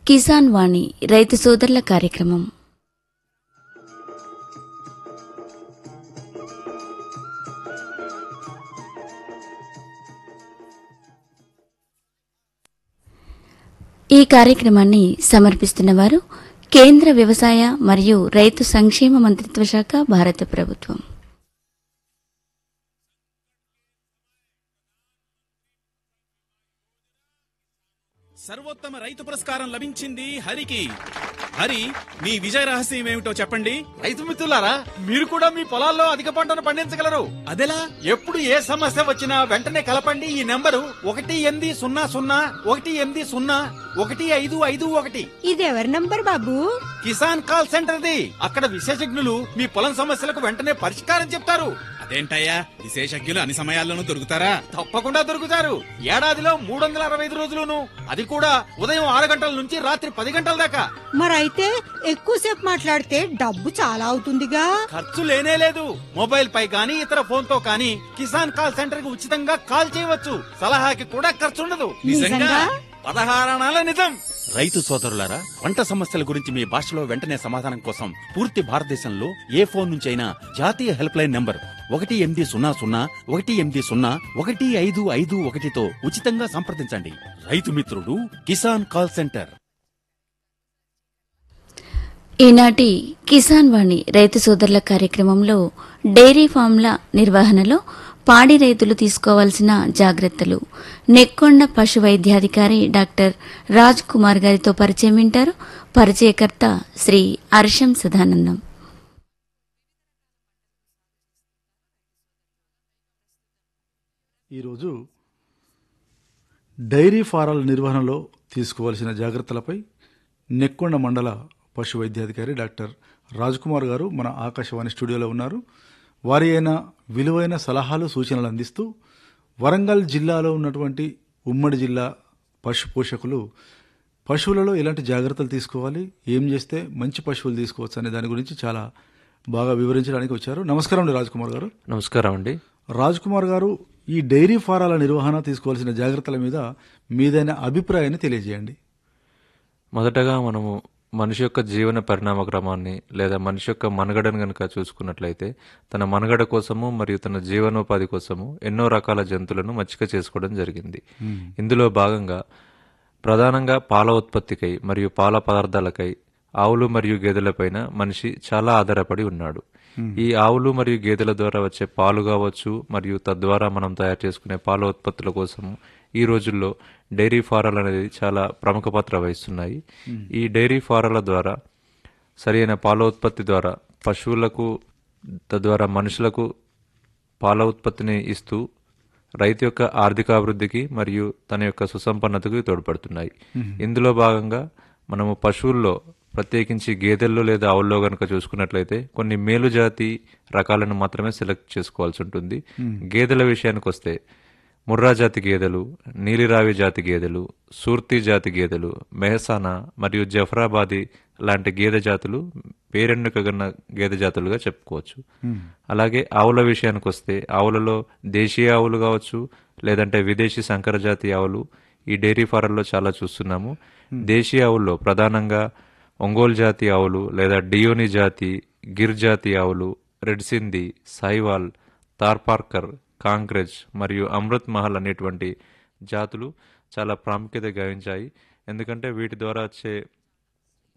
కిసాన్ వాణి రైతు సోదరుల కార్యక్రమం ఈ కార్యక్రమాన్ని సమర్పిస్తున్నవారు కేంద్ర వ్యవసాయ మరియు రైతు సంక్షేమ మంత్రిత్వ శాఖ భారత ప్రభుత్వం సర్వోత్తమ రైతు పురస్కారం లభించింది హరికి హరి మీ విజయ రహస్యం ఏమిటో చెప్పండి రైతు మిత్రులారా మీరు కూడా మీ పొలాల్లో అధిక పంటను పండించగలరు అదెలా ఎప్పుడు ఏ సమస్య వచ్చినా వెంటనే కలపండి ఈ నెంబరు ఒకటి ఎనిమిది సున్నా సున్నా ఒకటి ఎనిమిది సున్నా ఒకటి ఐదు ఐదు ఒకటి ఇది ఎవరి నంబర్ బాబు కిసాన్ కాల్ సెంటర్ది అక్కడ విశేషజ్ఞులు మీ పొలం సమస్యలకు వెంటనే పరిష్కారం చెప్తారు అదేంటయ్యా విశేషజ్ఞులు అన్ని సమయాల్లోనూ దొరుకుతారా తప్పకుండా దొరుకుతారు ఏడాదిలో మూడు వందల అరవై ఐదు రోజులును అది కూడా ఉదయం ఆరు గంటల నుంచి రాత్రి పది గంటల దాకా మరైతే ఎక్కువసేపు మాట్లాడితే డబ్బు చాలా అవుతుందిగా ఖర్చు లేనే లేదు మొబైల్ పై గానీ ఇతర ఫోన్ తో కానీ కిసాన్ కాల్ సెంటర్ కి ఉచితంగా కాల్ చేయవచ్చు సలహాకి కూడా ఖర్చు ఉండదు నిజంగా? పదహారణాల నిజం రైతు సోదరులారా పంట సమస్యల గురించి మీ భాషలో వెంటనే సమాధానం కోసం పూర్తి భారతదేశంలో ఏ ఫోన్ నుంచి అయినా జాతీయ హెల్ప్ లైన్ నంబర్ ఒకటి ఎనిమిది సున్నా సున్నా ఒకటి ఎనిమిది సున్నా ఒకటి ఐదు ఐదు ఒకటితో ఉచితంగా సంప్రదించండి రైతు మిత్రుడు కిసాన్ కాల్ సెంటర్ ఈనాటి కిసాన్ వాణి రైతు సోదరుల కార్యక్రమంలో డైరీ ఫామ్ల నిర్వహణలో పాడి రైతులు తీసుకోవాల్సిన జాగ్రత్తలు నెక్కొండ పశు వైద్యాధికారి డాక్టర్ రాజ్ కుమార్ గారితో పరిచయం వింటారు పరిచయకర్త శ్రీ అర్షం సదానందం ఈరోజు డైరీ ఫారాల నిర్వహణలో తీసుకోవాల్సిన జాగ్రత్తలపై నెక్కొండ మండల పశు వైద్యాధికారి డాక్టర్ రాజ్కుమార్ గారు మన ఆకాశవాణి స్టూడియోలో ఉన్నారు వారి అయిన విలువైన సలహాలు సూచనలు అందిస్తూ వరంగల్ జిల్లాలో ఉన్నటువంటి ఉమ్మడి జిల్లా పశు పోషకులు పశువులలో ఎలాంటి జాగ్రత్తలు తీసుకోవాలి ఏం చేస్తే మంచి పశువులు తీసుకోవచ్చు అనే దాని గురించి చాలా బాగా వివరించడానికి వచ్చారు నమస్కారం అండి రాజ్కుమార్ గారు నమస్కారం అండి రాజ్ కుమార్ గారు ఈ డైరీ ఫారాల నిర్వహణ తీసుకోవాల్సిన జాగ్రత్తల మీద మీదైన అభిప్రాయాన్ని తెలియజేయండి మొదటగా మనము మనిషి యొక్క జీవన పరిణామ క్రమాన్ని లేదా మనిషి యొక్క మనుగడను కనుక చూసుకున్నట్లయితే తన మనుగడ కోసము మరియు తన జీవనోపాధి కోసము ఎన్నో రకాల జంతువులను మచ్చిక చేసుకోవడం జరిగింది ఇందులో భాగంగా ప్రధానంగా పాల ఉత్పత్తికై మరియు పాల పదార్థాలకై ఆవులు మరియు గేదెలపైన మనిషి చాలా ఆధారపడి ఉన్నాడు ఈ ఆవులు మరియు గేదెల ద్వారా వచ్చే పాలు కావచ్చు మరియు తద్వారా మనం తయారు చేసుకునే పాల ఉత్పత్తుల కోసం ఈ రోజుల్లో డైరీ ఫారాలు అనేది చాలా ప్రముఖ పాత్ర వహిస్తున్నాయి ఈ డైరీ ఫారాల ద్వారా సరైన పాల ఉత్పత్తి ద్వారా పశువులకు తద్వారా మనుషులకు పాల ఉత్పత్తిని ఇస్తూ రైతు యొక్క ఆర్థికాభివృద్ధికి మరియు తన యొక్క సుసంపన్నతకు తోడ్పడుతున్నాయి ఇందులో భాగంగా మనము పశువుల్లో ప్రత్యేకించి గేదెల్లో లేదా ఆవుల్లో కనుక చూసుకున్నట్లయితే కొన్ని మేలు జాతి రకాలను మాత్రమే సెలెక్ట్ చేసుకోవాల్సి ఉంటుంది గేదెల విషయానికి వస్తే ముర్రా జాతి గేదెలు నీలిరావి జాతి గేదెలు సూర్తి జాతి గేదెలు మెహసానా మరియు జఫరాబాది లాంటి గేదె జాతులు పేరెన్నుకగన్న గేదె జాతులుగా చెప్పుకోవచ్చు అలాగే ఆవుల విషయానికి వస్తే ఆవులలో దేశీయ ఆవులు కావచ్చు లేదంటే విదేశీ సంకర జాతి ఆవులు ఈ డైరీ ఫారాల్లో చాలా చూస్తున్నాము దేశీయ ఆవుల్లో ప్రధానంగా ఒంగోలు జాతి ఆవులు లేదా డియోని జాతి గిర్ జాతి ఆవులు రెడ్ సింధి సాయివాల్ తార్పార్కర్ కాంక్రెజ్ మరియు అమృత్ మహల్ అనేటువంటి జాతులు చాలా ప్రాముఖ్యత గావించాయి ఎందుకంటే వీటి ద్వారా వచ్చే